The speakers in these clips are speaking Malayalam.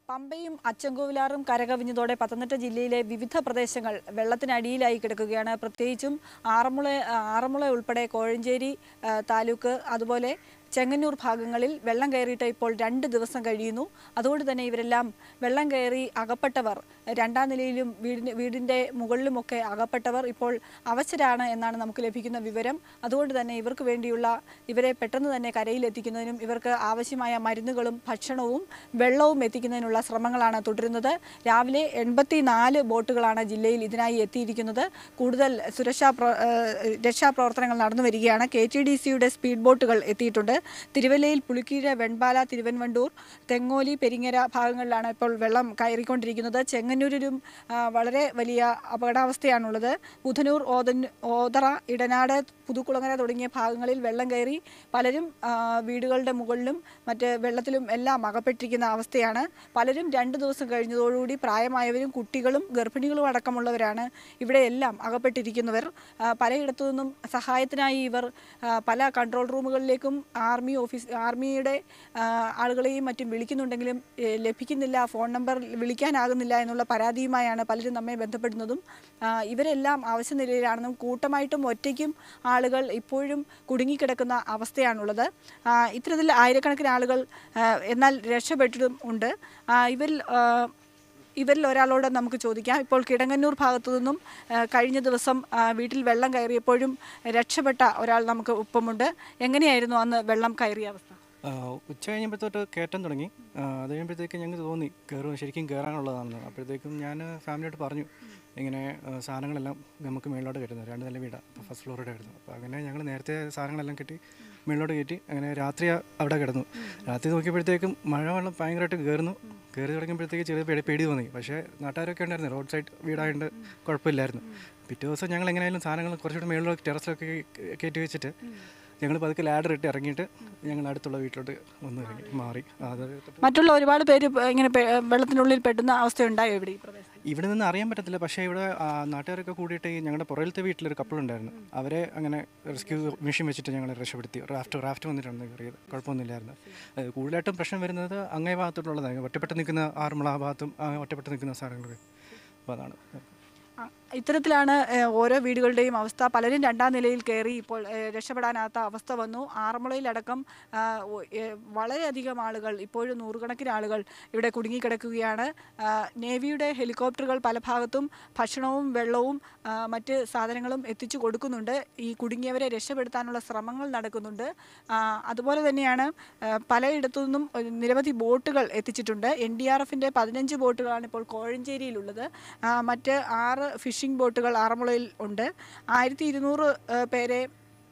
പമ്പയും അച്ചൻകോവിലാറും കരകവിഞ്ഞതോടെ പത്തനംതിട്ട ജില്ലയിലെ വിവിധ പ്രദേശങ്ങൾ വെള്ളത്തിനടിയിലായി കിടക്കുകയാണ് പ്രത്യേകിച്ചും ആറന്മുള ആറന്മുള ഉൾപ്പെടെ കോഴഞ്ചേരി ആ, താലൂക്ക് അതുപോലെ ചെങ്ങന്നൂർ ഭാഗങ്ങളിൽ വെള്ളം കയറിയിട്ട് ഇപ്പോൾ രണ്ട് ദിവസം കഴിയുന്നു അതുകൊണ്ട് തന്നെ ഇവരെല്ലാം വെള്ളം കയറി അകപ്പെട്ടവർ രണ്ടാം നിലയിലും വീടിന് വീടിൻ്റെ മുകളിലുമൊക്കെ അകപ്പെട്ടവർ ഇപ്പോൾ അവശരാണ് എന്നാണ് നമുക്ക് ലഭിക്കുന്ന വിവരം അതുകൊണ്ട് തന്നെ ഇവർക്ക് വേണ്ടിയുള്ള ഇവരെ പെട്ടെന്ന് തന്നെ കരയിലെത്തിക്കുന്നതിനും ഇവർക്ക് ആവശ്യമായ മരുന്നുകളും ഭക്ഷണവും വെള്ളവും എത്തിക്കുന്നതിനുള്ള ശ്രമങ്ങളാണ് തുടരുന്നത് രാവിലെ എൺപത്തി നാല് ബോട്ടുകളാണ് ജില്ലയിൽ ഇതിനായി എത്തിയിരിക്കുന്നത് കൂടുതൽ സുരക്ഷാ പ്ര- ഏഹ് രക്ഷാപ്രവർത്തനങ്ങൾ നടന്നു വരികയാണ് കെ ടി ഡി സിയുടെ സ്പീഡ് ബോട്ടുകൾ എത്തിയിട്ടുണ്ട് തിരുവല്ലയിൽ പുളിക്കീഴ് വെൺപാല തിരുവൻവണ്ടൂർ തെങ്ങോലി പെരിങ്ങര ഭാഗങ്ങളിലാണ് ഇപ്പോൾ വെള്ളം കയറിക്കൊണ്ടിരിക്കുന്നത് ചെങ്ങന്നൂരിലും ആ, വളരെ വലിയ അപകടാവസ്ഥയാണുള്ളത് ബുധനൂർ ഓതൻ ഓതറ ഇടനാട് പുതുക്കുളങ്ങര തുടങ്ങിയ ഭാഗങ്ങളിൽ വെള്ളം കയറി പലരും ആ, വീടുകളുടെ മുകളിലും മറ്റ് വെള്ളത്തിലും എല്ലാം അകപ്പെട്ടിരിക്കുന്ന അവസ്ഥയാണ് പലരും രണ്ട് ദിവസം കഴിഞ്ഞതോടുകൂടി പ്രായമായവരും കുട്ടികളും ഗർഭിണികളും അടക്കമുള്ളവരാണ് ഇവിടെ എല്ലാം അകപ്പെട്ടിരിക്കുന്നവർ ആ, പലയിടത്തു നിന്നും സഹായത്തിനായി ഇവർ ആ, പല കൺട്രോൾ റൂമുകളിലേക്കും ആർമി ഓഫീസ് ആർമിയുടെ ആ, ആളുകളെയും മറ്റും വിളിക്കുന്നുണ്ടെങ്കിലും ഏ, ലഭിക്കുന്നില്ല ഫോൺ നമ്പർ വിളിക്കാനാകുന്നില്ല എന്നുള്ള പരാതിയുമായാണ് പലരും നമ്മെ ബന്ധപ്പെടുന്നതും ആ, ഇവരെല്ലാം ആവശ്യ നിലയിലാണെന്നും കൂട്ടമായിട്ടും ഒറ്റയ്ക്കും ആളുകൾ ഇപ്പോഴും കുടുങ്ങിക്കിടക്കുന്ന അവസ്ഥയാണുള്ളത് ആ, ഇത്തരത്തിൽ ആയിരക്കണക്കിന് ആളുകൾ ആ, എന്നാൽ രക്ഷപ്പെട്ടിട്ടും ഉണ്ട് ആ, ഇവരിൽ ആ, ഇവരിൽ ഒരാളോട് നമുക്ക് ചോദിക്കാം ഇപ്പോൾ കിടങ്ങന്നൂർ ഭാഗത്തു നിന്നും ആ, കഴിഞ്ഞ ദിവസം ആ, വീട്ടിൽ വെള്ളം കയറിയപ്പോഴും രക്ഷപ്പെട്ട ഒരാൾ നമുക്ക് ഒപ്പമുണ്ട് എങ്ങനെയായിരുന്നു അന്ന് വെള്ളം കയറിയ അവസ്ഥ ആ, ഉച്ച കഴിഞ്ഞപ്പോഴത്തോട്ട് കയറ്റം തുടങ്ങി ആ, അത് കഴിയുമ്പോഴത്തേക്കും ഞങ്ങൾക്ക് തോന്നി കയറും ശരിക്കും കയറാനുള്ളതാണെന്ന് അപ്പോഴത്തേക്കും ഞാൻ ഫാമിലിയോട് പറഞ്ഞു ഇങ്ങനെ ആ, സാധനങ്ങളെല്ലാം നമുക്ക് മേളിലോട്ട് കയറ്റുന്നത് രണ്ട് നില വീടാണ് അപ്പോൾ ഫസ്റ്റ് ഫ്ലോറിൽ ആയിരുന്നു അപ്പോൾ അങ്ങനെ ഞങ്ങൾ നേരത്തെ സാധനങ്ങളെല്ലാം കെട്ടി മേളിലോട്ട് കയറ്റി അങ്ങനെ രാത്രി അവിടെ കിടന്നു രാത്രി നോക്കിയപ്പോഴത്തേക്കും മഴ വെള്ളം ഭയങ്കരമായിട്ട് കയറുന്നു കയറി തുടങ്ങിയപ്പോഴത്തേക്ക് ചെറിയ പേടി പേടി തോന്നി പക്ഷേ നാട്ടുകാരൊക്കെ ഉണ്ടായിരുന്നു റോഡ് സൈഡ് വീടായതുകൊണ്ട് കുഴപ്പമില്ലായിരുന്നു പിറ്റേ ദിവസം ഞങ്ങൾ എങ്ങനെയായാലും സാധനങ്ങൾ കുറച്ചുകൂടി മേളിലോട്ട് ടെറസിലൊക്കെ കയറ്റി വെച്ചിട്ട് ഞങ്ങൾ പതുക്കെ ലാഡർ ഇട്ട് ഇറങ്ങിയിട്ട് ഞങ്ങൾ അടുത്തുള്ള വീട്ടിലോട്ട് വന്ന് ഇറങ്ങി മാറി അത് മറ്റുള്ള ഒരുപാട് പേര് ഇങ്ങനെ പെ- വെള്ളത്തിനുള്ളിൽ പെട്ടുന്ന അവസ്ഥ ഉണ്ടായോ ഇവിടെ ഈ പ്രദേശത്ത് ഇവിടെ നിന്ന് അറിയാൻ പറ്റത്തില്ല പക്ഷേ ഇവിടെ ആ, നാട്ടുകാരൊക്കെ കൂടിയിട്ട് ഈ ഞങ്ങളുടെ പുറകിലത്തെ വീട്ടിലൊരു കപ്പിൾ ഉണ്ടായിരുന്നു അവരെ അങ്ങനെ റെസ്ക്യൂ മെഷീൻ വെച്ചിട്ട് ഞങ്ങളെ രക്ഷപ്പെടുത്തി റാഫ്റ്റ് റാഫ്റ്റ് വന്നിട്ടാണ് കയറിയത് കുഴപ്പമൊന്നുമില്ലായിരുന്നു അത് കൂടുതലായിട്ടും പ്രശ്നം വരുന്നത് അങ്ങേ ഭാഗത്തോട്ടുള്ളതാണ് ഒറ്റപ്പെട്ട് നിൽക്കുന്ന ആറന്മുള ആ ഭാഗത്തും ആ, ഒറ്റപ്പെട്ട് നിൽക്കുന്ന സ്ഥലങ്ങളൊക്കെ അപ്പോൾ അതാണ് ആ, ഇത്തരത്തിലാണ് ഏഹ്, ഓരോ വീടുകളുടെയും അവസ്ഥ പലരും രണ്ടാം നിലയിൽ കയറി ഇപ്പോൾ ഏഹ്, രക്ഷപ്പെടാനാത്ത അവസ്ഥ വന്നു ആറന്മുളയിലടക്കം ആ, ഒ- ഏഹ്, വളരെയധികം ആളുകൾ ഇപ്പോഴും നൂറുകണക്കിന് ആളുകൾ ഇവിടെ കുടുങ്ങിക്കിടക്കുകയാണ് ആ, നേവിയുടെ ഹെലികോപ്റ്ററുകൾ പല ഭാഗത്തും ഭക്ഷണവും വെള്ളവും ആ, മറ്റ് സാധനങ്ങളും എത്തിച്ചു കൊടുക്കുന്നുണ്ട് ഈ കുടുങ്ങിയവരെ രക്ഷപ്പെടുത്താനുള്ള ശ്രമങ്ങൾ നടക്കുന്നുണ്ട് ആ, അതുപോലെ തന്നെയാണ് ആ, പലയിടത്തു നിന്നും ഒരു നിരവധി ബോട്ടുകൾ എത്തിച്ചിട്ടുണ്ട് എൻ ഡി ആർ എഫിൻ്റെ പതിനഞ്ച് ബോട്ടുകളാണ് ഇപ്പോൾ കോഴഞ്ചേരിയിലുള്ളത് ആ, മറ്റ് ആറ് ഫിഷിംഗ് ബോട്ടുകൾ ആറന്മുളയിൽ ഉണ്ട് ആയിരത്തി ഇരുന്നൂറ് പേരെ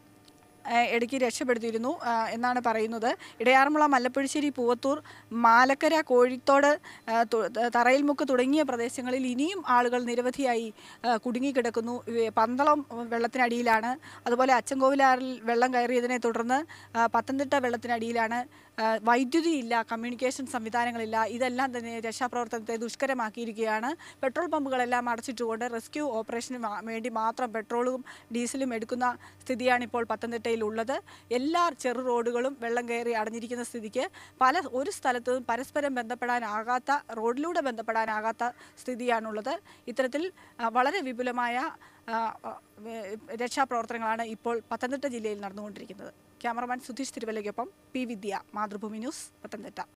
ആ, ഇടയ്ക്ക് രക്ഷപ്പെടുത്തിയിരുന്നു ആ, എന്നാണ് പറയുന്നത് ഇടയാറന്മുള മല്ലപ്പുഴശ്ശേരി പൂവത്തൂർ മാലക്കര കോഴിത്തോട് ആ, തു- ത- തറയിൽമുക്ക് തുടങ്ങിയ പ്രദേശങ്ങളിൽ ഇനിയും ആളുകൾ നിരവധിയായി ആ, കുടുങ്ങിക്കിടക്കുന്നു ഇവ- പന്തളം വെള്ളത്തിനടിയിലാണ് അതുപോലെ അച്ചൻകോവിലാറിൽ വെള്ളം കയറിയതിനെ തുടർന്ന് ആ, പത്തനംതിട്ട വെള്ളത്തിനടിയിലാണ് ആ, വൈദ്യുതി ഇല്ല കമ്മ്യൂണിക്കേഷൻ സംവിധാനങ്ങളില്ല ഇതെല്ലാം തന്നെ രക്ഷാപ്രവർത്തനത്തെ ദുഷ്കരമാക്കിയിരിക്കുകയാണ് പെട്രോൾ പമ്പുകളെല്ലാം അടച്ചിട്ടുകൊണ്ട് റെസ്ക്യൂ ഓപ്പറേഷന് മാ- വേണ്ടി മാത്രം പെട്രോളും ഡീസലും എടുക്കുന്ന സ്ഥിതിയാണ് ഇപ്പോൾ പത്തനംതിട്ടയിലുള്ളത് എല്ലാ ചെറു റോഡുകളും വെള്ളം കയറി അടഞ്ഞിരിക്കുന്ന സ്ഥിതിക്ക് പല ഒരു സ്ഥലത്തും പരസ്പരം ബന്ധപ്പെടാനാകാത്ത റോഡിലൂടെ ബന്ധപ്പെടാനാകാത്ത സ്ഥിതിയാണുള്ളത് ഇത്തരത്തിൽ ആ, വളരെ വിപുലമായ ആ, ആ, വേ- രക്ഷാപ്രവർത്തനങ്ങളാണ് ഇപ്പോൾ പത്തനംതിട്ട ജില്ലയിൽ നടന്നുകൊണ്ടിരിക്കുന്നത് ക്യാമറമാൻ സുധീഷ് തിരുവല്ലയ്ക്കൊപ്പം പി വിദ്യ മാതൃഭൂമി ന്യൂസ് പത്തനംതിട്ട